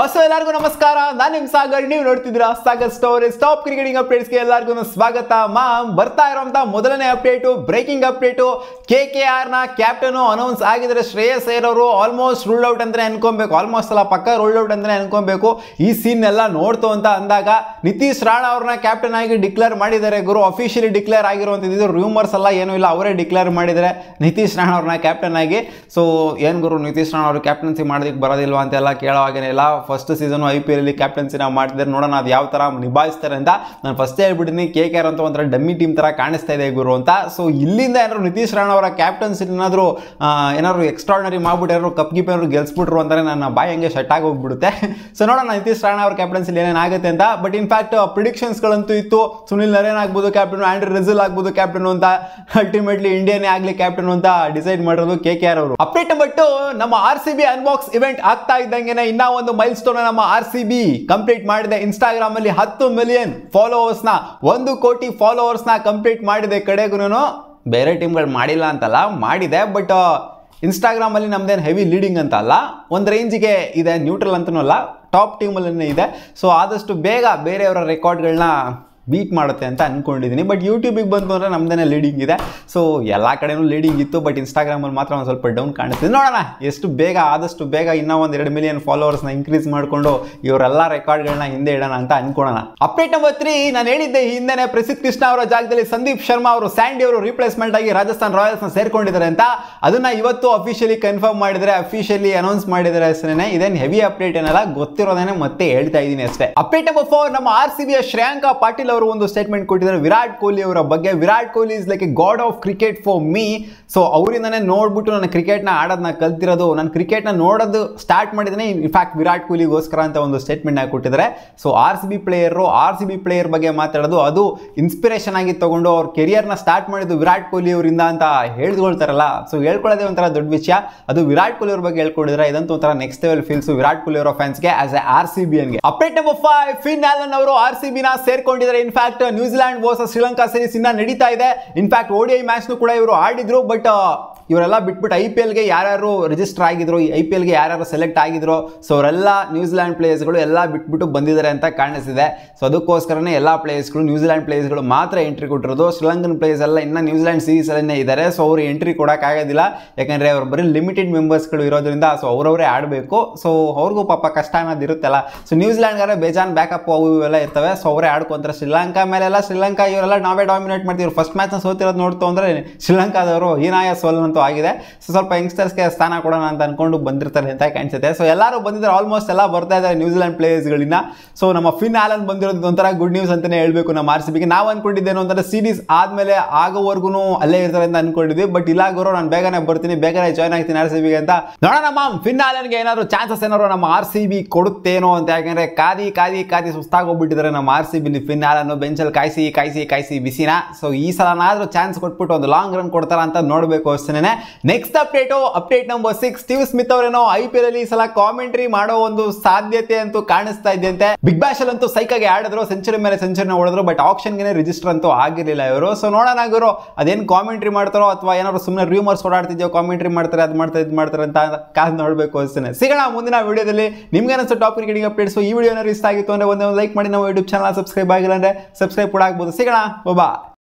ಹೊಸ ಎಲ್ಲರಿಗೂ ನಮಸ್ಕಾರ ನಾನು ನಿಮ್ ಸಾಗರ್ ನೀವು ನೋಡ್ತಿದ್ದೀರಾ ಸಾಗರ್ ಸ್ಟೋರೀಸ್ ಟಾಪ್ ಕ್ರಿಕೆಟಿಂಗ್ ಅಪ್ಡೇಟ್ಸ್ಗೆ ಎಲ್ಲರಿಗೂ ಸ್ವಾಗತ ಮಾಮ್ ಬರ್ತಾ ಇರುವಂತ ಮೊದಲನೇ update breaking update K K R ನ ಕ್ಯಾಪ್ಟನ್ ಅನೌನ್ಸ್ ಆಗಿದ್ರೆ ಶ್ರೇಯಸ್ ಅಯ್ಯರ್ ಅವರು ಆಲ್ಮೋಸ್ಟ್ ರೂಲ್ಡ್ ಔಟ್ ಅಂದ್ರೆ ಅನ್ಕೊಬೇಕು ಆಲ್ಮೋಸ್ಟ್ ಅಲ್ಲ ಪಕ್ಕ ರೂಲ್ಡ್ ಔಟ್ ಅಂದ್ರೆ ಅನ್ಕೊಬೇಕು ಈ ಸೀನ್ ಎಲ್ಲ ನೋಡ್ತು ಅಂತ ಅಂದಾಗ ನಿತೀಶ್ ರಾಣಾ ಅವ್ರನ್ನ ಕ್ಯಾಪ್ಟನ್ ಆಗಿ ಡಿಕ್ಲೇರ್ ಮಾಡಿದ್ದಾರೆ ಗುರು ಅಫಿಷಿಯಲಿ ಡಿಕ್ಲೇರ್ ಆಗಿರುವಂಥದ್ದು ರೂಮರ್ಸ್ ಎಲ್ಲ ಏನೂ ಇಲ್ಲ ಅವರೇ ಡಿಕ್ಲೇರ್ ಮಾಡಿದ್ದಾರೆ ನಿತೀಶ್ ರಾಣಾ ಅವ್ರನ್ನ ಕ್ಯಾಪ್ಟನ್ ಆಗಿ ಸೊ ಏನು ಗುರು ನಿತೀಶ್ ರಾಣಾ ಅವರು ಕ್ಯಾಪ್ಟನ್ಸಿ ಮಾಡೋದಕ್ಕೆ ಬರೋದಿಲ್ವಾ ಅಂತೆಲ್ಲ ಕೇಳೋ ಹಾಗೇನಿಲ್ಲ ಫಸ್ಟ್ ಸೀಸನ್ ಐ ಪಿ ಎಲ್ಲಿ ಕ್ಯಾಪ್ಟನ್ಸಿನ ಮಾಡ್ತಿದ್ದಾರೆ ನೋಡೋಣ ಅದು ಯಾವ ಥರ ನಿಭಾಯಿಸ್ತಾರೆ ಅಂತ ನಾನು ಫಸ್ಟ್ ಹೇಳ್ಬಿಟ್ಟಿನಿ ಕೆ ಕೆ ಆರ್ ಅಂತ ಒಂಥರ ಡಮ್ಮಿ ಟೀಮ್ ಥರ ಕಾಣಿಸ್ತಾ ಇದೆ ಗುರು ಅಂತ ಸೊ ಇಲ್ಲಿಂದ ಏನಾದ್ರು ನಿತೀಶ್ ರಾಣಾ ಅವರ ಕ್ಯಾಪ್ಟನ್ಸಿ ಏನಾದರೂ ಏನಾದ್ರು ಎಕ್ಸ್ಟ್ರಾರ್ನರಿ ಮಾಡ್ಬಿಟ್ಟು ಏನಾದ್ರು ಕಪ್ ಗಿಪ್ ಏನಾದ್ರು ಗೆಲ್ಸ್ಬಿಟ್ರು ಅಂತಾರೆ ನನ್ನ ಬಾಯಿ ಹಂಗೆ ಶಟ್ ಆಗಿ ಹೋಗ್ಬಿಡುತ್ತೆ ಸೊ ನೋಡೋಣ ನಿತೀಶ್ ರಾಣಾ ಅವ್ರ ಕ್ಯಾಪ್ಟನ್ಸಿ ಏನೇನಾಗುತ್ತೆ ಅಂತ ಬಟ್ ಇನ್ಫ್ಯಾಕ್ಟ್ ಪ್ರಿಡಿಕ್ಷನ್ಸ್ಗಳಂತೂ ಇತ್ತು ಸುನಿಲ್ ನರೇನ್ ಆಗ್ಬೋದು ಕ್ಯಾಪ್ಟನ್ ಆಂಡ್ರಿ ರಿಸಲ್ ಆಗ್ಬೋದು ಕ್ಯಾಪ್ಟನ್ ಅಂತ ಅಲ್ಟಿಮೇಟ್ಲಿ ಇಂಡಿಯನ್ ಆಗಲಿ ಕ್ಯಾಪ್ಟನ್ ಅಂತ ಡಿಸೈಡ್ ಮಾಡಿರೋದು ಕೆ ಕೆ ಆರ್ ಅವರು ಅಪ್ಡೇಟ್ ಬಟ್ಟು ನಮ್ಮ R C B unbox event ಆಗ್ತಾ ಇದ್ದಂಗೆನೆ ಇನ್ನ ಒಂದು ಮೈಲ್ ಸ್ಟೋನ್ ನಮ್ಮ ಆರ್ ಸಿ ಬಿ ಕಂಪ್ಲೀಟ್ ಮಾಡಿದೆ ಇನ್ಸ್ಟಾಗ್ರಾಮ್ ಅಲ್ಲಿ ಹತ್ತು ಮಿಲಿಯನ್ ಫಾಲೋವರ್ಸ್ ನ ಒಂದು ಕೋಟಿ ಫಾಲೋವರ್ಸ್ ನ ಕಂಪ್ಲೀಟ್ ಮಾಡಿದೆ ಕಡೆಗೂ ಬೇರೆ ಟೀಮ್ಗಳು ಮಾಡಿಲ್ಲ ಅಂತಲ್ಲ ಮಾಡಿದೆ ಬಟ್ ಇನ್ಸ್ಟಾಗ್ರಾಮಲ್ಲಿ ನಮ್ದೇನು ಹೆವಿ ಲೀಡಿಂಗ್ ಅಂತ ಅಲ್ಲ ಒಂದು ರೇಂಜಿಗೆ ಇದೆ ನ್ಯೂಟ್ರಲ್ ಅಂತನೂ ಅಲ್ಲ ಟಾಪ್ ಟೀಮಲ್ಲೇ ಇದೆ ಸೊ ಆದಷ್ಟು ಬೇಗ ಬೇರೆಯವರ ರೆಕಾರ್ಡ್ಗಳನ್ನ ಬೀಟ್ ಮಾಡುತ್ತೆ ಅಂತ ಅಂದ್ಕೊಂಡಿದ್ದೀನಿ ಬಟ್ ಯೂಟ್ಯೂಬಿಗೆ ಬಂತು ಅಂದರೆ ನಮ್ದೇ ಲೀಡಿಂಗ್ ಇದೆ ಸೊ ಎಲ್ಲ ಕಡೆನೂ ಲೀಡಿಂಗ್ ಇತ್ತು ಬಟ್ ಇನ್ಸ್ಟಾಗ್ರಾಮಲ್ಲಿ ಮಾತ್ರ ಒಂದು ಸ್ವಲ್ಪ ಡೌನ್ ಕಾಣಿಸ್ತಿದೆ ನೋಡೋಣ ಎಷ್ಟು ಬೇಗ ಆದಷ್ಟು ಬೇಗ ಇನ್ನೂ ಒಂದು ಎರಡು ಮಿಲಿಯನ್ ಫಾಲೋವರ್ಸ್ನ ಇನ್ಕ್ರೀಸ್ ಮಾಡಿಕೊಂಡು ಇವರೆಲ್ಲ ರೆಕಾರ್ಡ್ಗಳನ್ನ ಹಿಂದೆ ಇಡೋಣ ಅಂತ ಅನ್ಕೊಳ್ಳೋಣ ಅಪ್ಡೇಟ್ ನಂಬರ್ ತ್ರೀ ನಾನು ಹೇಳಿದ್ದೆ ಹಿಂದೆನೆ ಪ್ರಸಿದ್ಧ ಕೃಷ್ಣ ಅವರ ಜಾಗದಲ್ಲಿ ಸಂದೀಪ್ ಶರ್ಮಾ ಅವರು ಸ್ಯಾಂಡಿ ಅವರು ರಿಪ್ಲೇಸ್ಮೆಂಟ್ ಆಗಿ ರಾಜಸ್ಥಾನ್ ರಾಯಲ್ಸ್ನ ಸೇರ್ಕೊಂಡಿದ್ದಾರೆ ಅಂತ ಅದನ್ನ ಇವತ್ತು ಅಫಿಷಿಯಲಿ ಕನ್ಫರ್ಮ್ ಮಾಡಿದರೆ ಅಫಿಷಿಯಲಿ ಅನೌನ್ಸ್ ಮಾಡಿದರೆ ಹೆಸರೇನೆ ಇದೇನು ಹೆವಿ ಅಪ್ಡೇಟ್ ಏನಲ್ಲ ಗೊತ್ತಿರೋದೇನೆ ಮತ್ತೆ ಹೇಳ್ತಾ ಇದ್ದೀನಿ ಅಷ್ಟೇ ಅಪ್ಡೇಟ್ ನಂಬರ್ ಫೋರ್ ನಮ್ಮ ಆರ್ ಸಿ ಬಿಯ ಶ್ರೇಯಾಂಕ ಪಾಟೀಲ್ ಅವರು ಒಂದು ಸ್ಟೇಟ್ಮೆಂಟ್ ಕೊಟ್ಟಿದ್ದಾರೆ ವಿರಾಟ್ ಕೊಹ್ಲಿ ಅವರ ಬಗ್ಗೆ Virat Kohli is like a god of cricket for me so ಅವರಿಂದನೇ ನೋಡ್ಬಿಟ್ಟು ನಾನು ಕ್ರಿಕೆಟ್ನ ಆಡೋದನ್ನ ಕಲ್ತಿರೋದು ನಾನು ಕ್ರಿಕೆಟ್ನ ನೋಡೋದು ಸ್ಟಾರ್ಟ್ ಮಾಡಿದ್ರೆ ಇನ್ಫ್ಯಾಕ್ಟ್ ವಿರಾಟ್ ಕೊಹ್ಲಿಗೋಸ್ಕರ ಅಂತ ಒಂದು ಸ್ಟೇಟ್ಮೆಂಟ್ನ ಕೊಟ್ಟಿದ್ದಾರೆ so R C B player R C B player ಬಗ್ಗೆ ಮಾತಾಡೋದು ಅದು ಇನ್ಸ್ಪಿರೇಷನ್ ಆಗಿ ತಗೊಂಡು ಅವ್ರ ಕೆರಿಯರ್ನ ಸ್ಟಾರ್ಟ್ ಮಾಡಿದ್ದು ವಿರಾಟ್ ಕೊಹ್ಲಿ ಅವರಿಂದ ಅಂತ ಹೇಳ್ಕೊಳ್ತಾರಲ್ಲ ಸೊ ಹೇಳ್ಕೊಳ್ಳೋದೇ ಒಂಥರ ದೊಡ್ಡ ವಿಷಯ ಅದು ವಿರಾಟ್ ಕೊಹ್ಲಿ ಅವ್ರ ಬಗ್ಗೆ ಹೇಳ್ಕೊಂಡಿದ್ರೆ ಇದಂತೂ ಒಂಥರ next level feels Virat Kohli ಅವರ ಫ್ಯಾನ್ಸ್ಗೆ as a R C B ಅನ್ಗೆ update number five Finn Allen ಅವರು ಆರ್ ಸಿ ಬಿನ ಸೇರ್ಕೊಂಡಿದ್ದಾರೆ in fact New Zealand versus Sri Lanka series ಇನ್ನ ನಡೀತಾ ಇದೆ ಇನ್ಫ್ಯಾಕ್ಟ್ ಓಡಿ ಐ ಮ್ಯಾಚ್ನು ಕೂಡ ಇವರು ಆಡಿದ್ರು ಬಟ್ ಇವರೆಲ್ಲ ಬಿಟ್ಬಿಟ್ಟು ಐ ಪಿ ಎಲ್ಗೆ ಯಾರ್ಯಾರು ರಿಜಿಸ್ಟರ್ ಆಗಿದ್ರು ಐ ಪಿ ಎಲ್ಗೆ ಯಾರ್ಯಾರು ಸೆಲೆಕ್ಟ್ ಆಗಿದ್ರು ಸೊ ಅವರೆಲ್ಲ ನ್ಯೂಜಿಲ್ಯಾಂಡ್ ಪ್ಲೇಯರ್ಸ್ಗಳು ಎಲ್ಲ ಬಿಟ್ಬಿಟ್ಟು ಬಂದಿದ್ದಾರೆ ಅಂತ ಕಾಣಿಸ್ತಿದೆ ಸೊ ಅದಕ್ಕೋಸ್ಕರನೇ ಎಲ್ಲ ಪ್ಲೇಯರ್ಸ್ಗಳು ನ್ಯೂಜಿಲ್ಯಾಂಡ್ ಪ್ಲೇಯರ್ಸ್ಗಳು ಮಾತ್ರ ಎಂಟ್ರಿ ಕೊಟ್ಟಿರೋದು ಶ್ರೀಲಂಕನ್ ಪ್ಲೇಯರ್ಸ್ ಎಲ್ಲ ಇನ್ನು ನ್ಯೂಜಿಲ್ಯಾಂಡ್ ಸೀರೀಸಲ್ಲೇ ಇದ್ದಾರೆ ಸೊ ಅವರು ಎಂಟ್ರಿ ಕೊಡೋಕ್ಕಾಗೋದಿಲ್ಲ ಯಾಕಂದರೆ ಅವ್ರು ಬರೀ ಲಿಮಿಟೆಡ್ ಮೆಂಬರ್ಸ್ಗಳು ಇರೋದ್ರಿಂದ ಸೊ ಅವರವರೇ ಆಡಬೇಕು ಸೊ ಅವ್ರಿಗೂ ಪಾಪ ಕಷ್ಟ ಅನ್ನೋದು ಇರುತ್ತಲ್ಲ ಸೊ ನ್ಯೂಜಿಲ್ಯಾಂಡ್ಗಾರೆ ಬೇಜಾನ್ ಬ್ಯಾಕಪ್ ಅವು ಇವೆಲ್ಲ ಇರ್ತವೆ ಸೊ ಅವರೇ ಆಡ್ಕೊಂತಾರೆ ಶ್ರೀಲಂಕಾ ಮೇಲೆಲ್ಲ ಶ್ರೀಲಂಕಾ ಇವರೆಲ್ಲ ನಾವೇ ಡಾಮಿನೇಟ್ ಮಾಡ್ತೀವಿ ಫಸ್ಟ್ ಮ್ಯಾಚ್ನ ಸೋತಿರೋದು ನೋಡ್ತು ಅಂದರೆ ಶ್ರೀಲಂಕಾದವರು ಹೀನಾಯ ಸೋಲಂತೂ ಆಗಿದೆ ಸೊ ಸ್ವಲ್ಪ ಯಂಗ್ಸ್ಟರ್ಸ್ಗೆ ಸ್ಥಾನ ಕೊಡೋಣ ಅಂತ ಅನ್ಕೊಂಡು ಬಂದಿರ್ತಾರೆ ಅಂತ ಕಾಣಿಸುತ್ತೆ ಸೊ ಎಲ್ಲರೂ ಬಂದಿದ್ದಾರೆ ಆಲ್ಮೋಸ್ಟ್ ಎಲ್ಲ ಬರ್ತಾ ಇದ್ದಾರೆ ನ್ಯೂಜಿಲೆಂಡ್ ಪ್ಲೇಯರ್ಸ್ಗಳಿಂದ ಸೊ ನಮ್ಮ ಫಿನ್ ಆಲನ್ ಬಂದಿರೋದು ಒಂಥರ ಗುಡ್ ನ್ಯೂಸ್ ಅಂತಲೇ ಹೇಳಬೇಕು ನಮ್ಮ ಆರ್ ಸಿ ಬಿಗೆ ನಾವು ಅನ್ಕೊಂಡಿದ್ದೇನು ಅಂತಂದ್ರೆ ಸೀರೀಸ್ ಆದಮೇಲೆ ಆಗೋವರೆಗೂ ಅಲ್ಲೇ ಇರ್ತಾರೆ ಅಂತ ಅನ್ಕೊಂಡಿದ್ವಿ ಬಟ್ ಇಲ್ಲ ಗುರು ನಾನು ಬೇಗನೆ ಬರ್ತೀನಿ ಬೇಗನೆ ಜಾಯ್ನ್ ಆಗ್ತೀನಿ ಆರ್ ಸಿ ಬಿಗೆ ಅಂತ ನೋಡೋಣ ಮ್ಯಾಮ್ ಫಿನ್ ಆಲನ್ಗೆ ಏನಾದ್ರು ಚಾನ್ಸಸ್ ಏನಾದ್ರು ನಮ್ಮ ಆರ್ ಸಿ ಬಿ ಕೊಡುತ್ತೇನೋ ಅಂತ ಯಾಕಂದ್ರೆ ಕಾದಿ ಕಾದಿ ಕಾದಿ ಸುಸ್ತಾಗೋಗ್ಬಿಟ್ಟಿದ್ದಾರೆ ನಮ್ಮ ಆರ್ ಸಿ ಬಿಲಿ ಫಿನ್ ಆಲನ್ನು ಬೆಂಚಲ್ಲಿ ಕಾಯಿಸಿ ಕಾಯಿಸಿ ಕಾಯಿಸಿ ಬಿಸಿನ ಸೊ ಈ ಸಲನಾದ್ರೂ ಚಾನ್ಸ್ ಕೊಟ್ಬಿಟ್ಟು ಒಂದು ಲಾಂಗ್ ರನ್ ಕೊಡ್ತಾರ ಅಂತ ನೋಡಬೇಕು ಅಷ್ಟೇನೆ next update update number six Steve Smith ಅವರೇನೋ ಐ ಪಿ ಎಲ್ ಅಲ್ಲಿ ಈ ಸಲ ಕಾಮೆಂಟ್ರಿ ಮಾಡೋ ಒಂದು ಸಾಧ್ಯತೆ ಅಂತೂ ಕಾಣಿಸ್ತಾ ಇದೆಯಂತೆ ಬಿಗ್ ಬ್ಯಾಶ್ ಅಲ್ಲಿ ಅಂತೂ ಸೈಕಾಗಿ ಆಡಿದ್ರು ಸೆಂಚುರಿ ಮೇಲೆ ಸೆಂಚುರಿನ ಹೊಡೆದ್ರು ಬಟ್ ಆಪ್ಷನ್ಗೆ ರಿಜಿಸ್ಟರ್ ಅಂತೂ ಆಗಿರಲಿಲ್ಲ ಇವರು ಸೊ ನೋಡೋಣ ಗುರು ಅದೇನು ಕಾಮೆಂಟ್ರಿ ಮಾಡ್ತಾರೋ ಅಥವಾ ಏನಾದ್ರು ಸುಮ್ಮನೆ ರೂಮರ್ಸ್ ಓಡಾಡ್ತಿದ್ಯೋ ಕಾಮೆಂಟ್ರಿ ಮಾಡ್ತಾರೆ ಅದು ಮಾಡ್ತಾರೆ ಇದು ಮಾಡ್ತಾರೆ ಅಂತ ಕಾದು ನೋಡಬೇಕು ಅಷ್ಟೇ ಸಿಗೋಣ ಮುಂದಿನ ವಿಡಿಯೋದಲ್ಲಿ ನಿಮ್ಗೆ ಅನಿಸೋ ಟಾಪ್ ಕ್ರಿಕೆಟಿಂಗ್ ಅಪ್ಡೇಟ್ಸ್ ಈ ವಿಡಿಯೋ ಇಷ್ಟ ಆಗಿತ್ತು ಅಂದ್ರೆ ಒಂದೇ ಒಂದು ಲೈಕ್ ಮಾಡಿ ನಾವು ಯೂಟ್ಯೂಬ್ ಚಾನಲ್ ಸಬ್ಸ್ಕ್ರೈಬ್ ಆಗಿಲ್ಲ ಅಂದ್ರೆ ಸಬ್ಸ್ಕ್ರೈಬ್ ಕೂಡ ಆಗ್ಬೋದು ಸಿಗೋಣ ಬಾಬಾ